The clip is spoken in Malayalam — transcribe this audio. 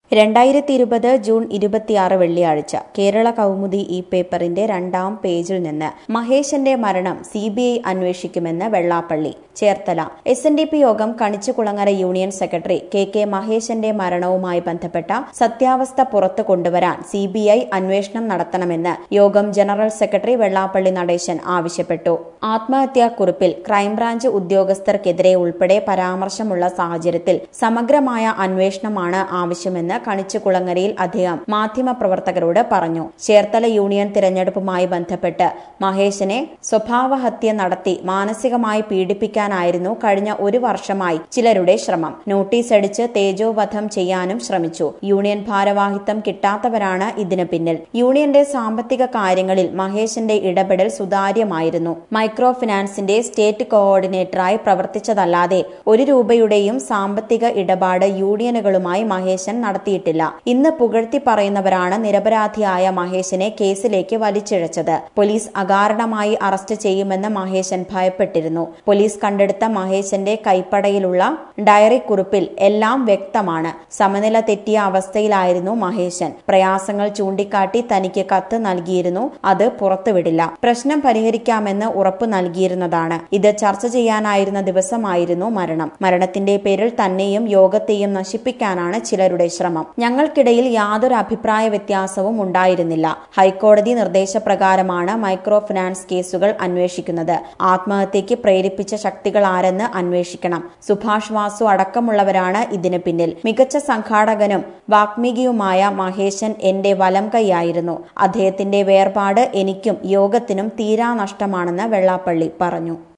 രണ്ടായിരത്തി ഇരുപത് ജൂൺ ഇരുപത്തിയാറ് വെള്ളിയാഴ്ച കേരള കൗമുദി ഈ പേപ്പറിന്റെ രണ്ടാം പേജിൽ നിന്ന് മഹേശന്റെ മരണം സി ബി ഐ അന്വേഷിക്കുമെന്ന് Vellappally Cherthala S N D P യോഗം Kanichukulangara union secretary K K മഹേശന്റെ മരണവുമായി ബന്ധപ്പെട്ട സത്യാവസ്ഥ പുറത്തു കൊണ്ടുവരാൻ സി ബി ഐ അന്വേഷണം നടത്തണമെന്ന് യോഗം ജനറൽ സെക്രട്ടറി വെള്ളാപ്പള്ളി നടേശൻ ആവശ്യപ്പെട്ടു ആത്മഹത്യാക്കുറിപ്പിൽ ക്രൈംബ്രാഞ്ച് ഉദ്യോഗസ്ഥർക്കെതിരെ ഉൾപ്പെടെ പരാമർശമുള്ള സാഹചര്യത്തിൽ സമഗ്രമായ അന്വേഷണമാണ് ആവശ്യമെന്ന് കണിച്ചുകുളങ്ങരയിൽ അദ്ദേഹം മാധ്യമപ്രവർത്തകരോട് പറഞ്ഞു ചേർത്തല യൂണിയൻ തിരഞ്ഞെടുപ്പുമായി ബന്ധപ്പെട്ട് മഹേശനെ സ്വഭാവഹത്യ നടത്തി മാനസികമായി പീഡിപ്പിക്കാനായിരുന്നു കഴിഞ്ഞ ഒരു വർഷമായി ചിലരുടെ ശ്രമം നോട്ടീസ് അടിച്ച് തേജോവധം ചെയ്യാനും ശ്രമിച്ചു യൂണിയൻ ഭാരവാഹിത്വം കിട്ടാത്തവരാണ് ഇതിന് പിന്നിൽ യൂണിയന്റെ സാമ്പത്തിക കാര്യങ്ങളിൽ മഹേശന്റെ ഇടപെടൽ സുതാര്യമായിരുന്നു മൈക്രോ ഫിനാൻസിന്റെ സ്റ്റേറ്റ് കോഓർഡിനേറ്ററായി പ്രവർത്തിച്ചതല്ലാതെ ഒരു രൂപയുടെയും സാമ്പത്തിക ഇടപാട് യൂണിയനുകളുമായി മഹേശൻ നടത്തിയിട്ടില്ല ഇന്ന് പുകഴ്ത്തി പറയുന്നവരാണ് നിരപരാധിയായ മഹേശനെ കേസിലേക്ക് വലിച്ചിഴച്ചത് പോലീസ് അകാരണമായി അറസ്റ്റ് ചെയ്യുമെന്ന് മഹേശൻ ഭയപ്പെട്ടിരുന്നു പോലീസ് കണ്ടെടുത്ത മഹേശന്റെ കൈപ്പടയിലുള്ള ഡയറി കുറിപ്പിൽ എല്ലാം വ്യക്തമാണ് സമനില തെറ്റിയ അവസ്ഥയിലായിരുന്നു മഹേശൻ പ്രയാസങ്ങൾ ചൂണ്ടിക്കാട്ടി തനിക്ക് കത്ത് നൽകിയിരുന്നു അത് പുറത്തുവിടില്ല പ്രശ്നം പരിഹരിക്കാമെന്ന് ഉറപ്പു നൽകിയിരുന്നതാണ് ഇത് ചർച്ച ചെയ്യാനായിരുന്ന ദിവസമായിരുന്നു മരണം മരണത്തിന്റെ പേരിൽ തന്നെയും യോഗത്തെയും നശിപ്പിക്കാനാണ് ചിലരുടെ ശ്രമം ഞങ്ങൾക്കിടയിൽ യാതൊരു അഭിപ്രായ വ്യത്യാസവും ഉണ്ടായിരുന്നില്ല ഹൈക്കോടതി നിർദ്ദേശപ്രകാരമാണ് മൈക്രോ ഫിനാൻസ് കേസുകൾ അന്വേഷിക്കുന്നത് ആത്മഹത്യക്ക് പ്രേരിപ്പിച്ച ശക്തികൾ ആരെന്ന് അന്വേഷിക്കണം സുഭാഷ് വാസു അടക്കമുള്ളവരാണ് ഇതിന് പിന്നിൽ മികച്ച സംഘാടകനും വാഗ്മികിയുമായ മഹേശൻ എന്റെ വലം കൈയായിരുന്നു അദ്ദേഹത്തിന്റെ വേർപാട് എനിക്കും യോഗത്തിനും തീരാ നഷ്ടമാണെന്ന് വെള്ളാപ്പള്ളി പറഞ്ഞു